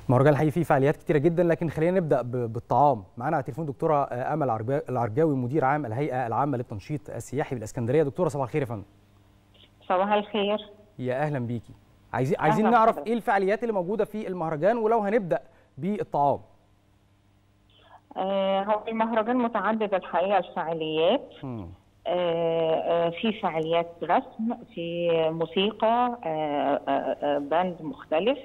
المهرجان الحقيقي فيه فعاليات كتيره جدا لكن خلينا نبدا بالطعام معانا على التليفون دكتوره امل العرجاوي مدير عام الهيئه العامه للتنشيط السياحي بالاسكندريه دكتوره صباح الخير يا فندم صباح الخير يا اهلا بيكي عايزين عايزين نعرف ايه الفعاليات اللي موجوده في المهرجان ولو هنبدا بالطعام آه هو المهرجان متعدد الحقيقه الفعاليات آه آه في فعاليات رسم في موسيقى آه آه باند مختلف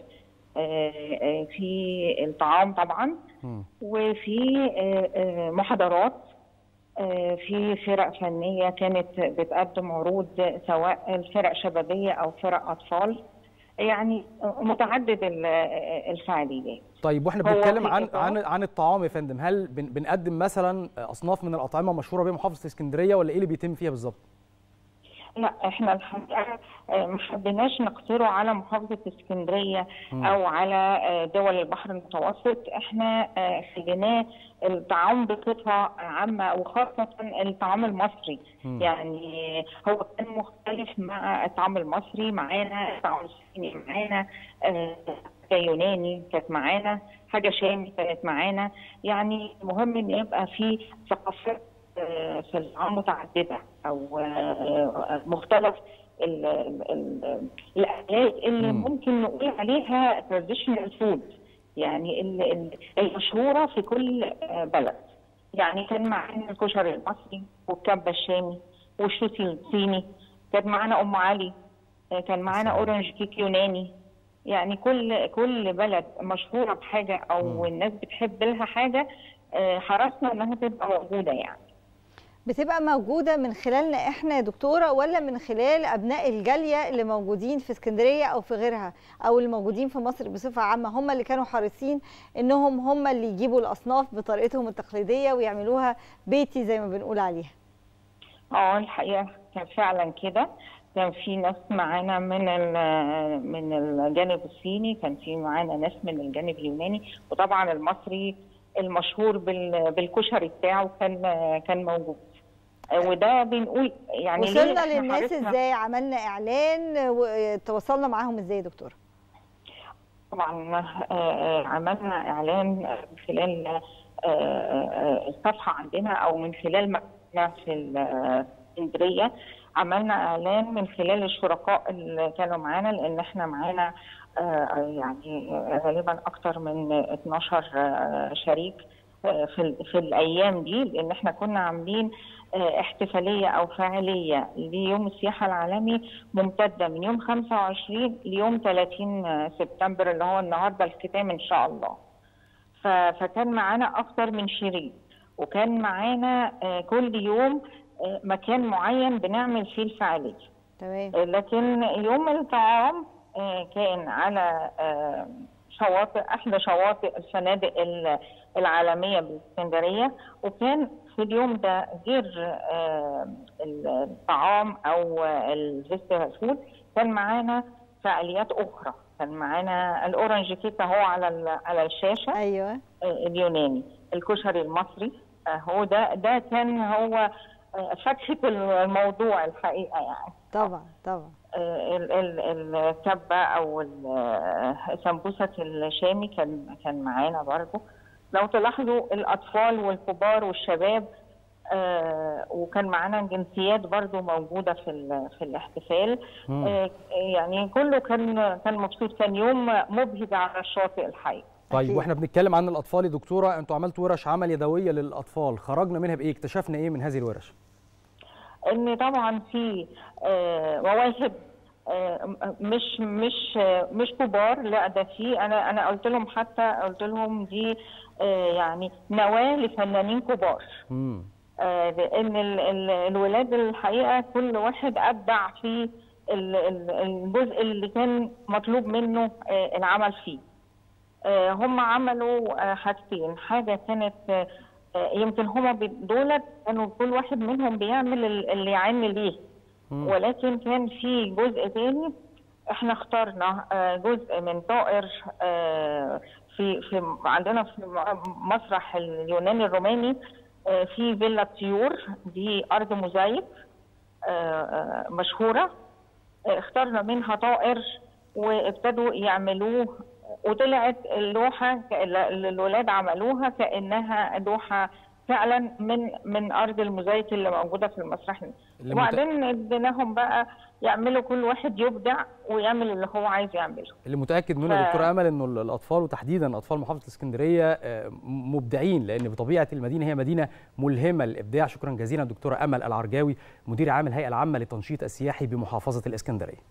في الطعام طبعا وفي محاضرات في فرق فنيه كانت بتقدم عروض سواء الفرق شبابيه او فرق اطفال يعني متعدد الفعاليات طيب واحنا بنتكلم عن عن عن الطعام يا فندم هل بنقدم مثلا اصناف من الاطعمه مشهوره بها محافظه اسكندريه ولا ايه اللي بيتم فيها بالظبط لا احنا الحقيقه ما حبيناش نقتصره على محافظه اسكندريه م. او على دول البحر المتوسط احنا خليناه الطعام بصفه عامه وخاصه الطعام المصري م. يعني هو كان مختلف مع الطعام المصري معانا الطعام الصيني معانا حاجه يوناني كانت معانا حاجه شامي كانت معانا يعني مهم ان يبقى في ثقافات في الطعام متعدده او مختلف الاكلات اللي ممكن نقول عليها تراديشنال فود يعني المشهوره في كل بلد يعني كان معانا الكشري المصري والكبه الشامي والشوتي الصيني كان معانا ام علي كان معانا اورنج كيك يوناني يعني كل كل بلد مشهوره بحاجه او الناس بتحب لها حاجه حرصنا انها تبقى موجوده يعني بتبقى موجودة من خلالنا احنا يا دكتورة ولا من خلال أبناء الجالية اللي موجودين في اسكندرية أو في غيرها أو اللي موجودين في مصر بصفة عامة هم اللي كانوا حريصين إنهم هم اللي يجيبوا الأصناف بطريقتهم التقليدية ويعملوها بيتي زي ما بنقول عليها اه الحقيقة كان فعلا كده كان في ناس معانا من من الجانب الصيني كان في معانا ناس من الجانب اليوناني وطبعا المصري المشهور بالكشري بتاعه كان كان موجود وده بنقول يعني وصلنا للناس ازاي عملنا اعلان وتواصلنا معاهم ازاي يا دكتوره طبعا عملنا اعلان من خلال الصفحه عندنا او من خلال مكتبنا في الاسكندريه عملنا اعلان من خلال الشركاء اللي كانوا معانا لان احنا معانا يعني غالبا اكثر من 12 شريك في في الايام دي لان احنا كنا عاملين احتفاليه او فعاليه ليوم السياحه العالمي ممتده من يوم 25 ليوم 30 سبتمبر اللي هو النهارده الختام ان شاء الله. فكان معانا اكثر من شريك وكان معانا كل يوم مكان معين بنعمل فيه الفعاليه. تمام. لكن يوم الطعام كان على شواطئ احدى شواطئ الفنادق العالميه بالاسكندريه وكان في اليوم ده غير الطعام او الفيستيفال فود كان معانا فعاليات اخرى كان معانا الاورنج كيك اهو على على الشاشه ايوه اليوناني الكشري المصري هو ده ده كان هو فتحه الموضوع الحقيقه يعني طبعا طبعا الكبه او سمبوسه الشامي كان كان معانا برضه لو تلاحظوا الاطفال والكبار والشباب آه وكان معانا جنسيات برضو موجوده في في الاحتفال آه يعني كله كان كان مبسوط كان يوم مبهج على الشاطئ الحقيقه طيب واحنا بنتكلم عن الاطفال يا دكتوره انتوا عملتوا ورش عمل يدويه للاطفال خرجنا منها بايه اكتشفنا ايه من هذه الورش ان طبعا في آه مواهب مش مش مش كبار لا ده في انا انا قلت لهم حتى قلت لهم دي يعني نواه لفنانين كبار لان الولاد الحقيقه كل واحد ابدع في الجزء اللي كان مطلوب منه العمل فيه هم عملوا حاجتين حاجه كانت يمكن هما دولت كانوا كل واحد منهم بيعمل اللي يعن ليه ولكن كان في جزء تاني احنا اخترنا جزء من طائر في في عندنا في مسرح اليوناني الروماني في فيلا طيور دي ارض موزايك مشهوره اخترنا منها طائر وابتدوا يعملوه وطلعت اللوحه ك- اللي الولاد عملوها كانها لوحه فعلا من من ارض الموزايك اللي موجوده في المسرح اللي مت- وبعدين اديناهم بقى يعملوا كل واحد يبدع ويعمل اللي هو عايز يعمله اللي متاكد منه يا ف- دكتوره امل انه الاطفال وتحديدا اطفال محافظه الاسكندريه آه، مبدعين لان بطبيعه المدينه هي مدينه ملهمه للابداع شكرا جزيلا دكتوره امل العرجاوي مدير عام الهيئه العامه للتنشيط السياحي بمحافظه الاسكندريه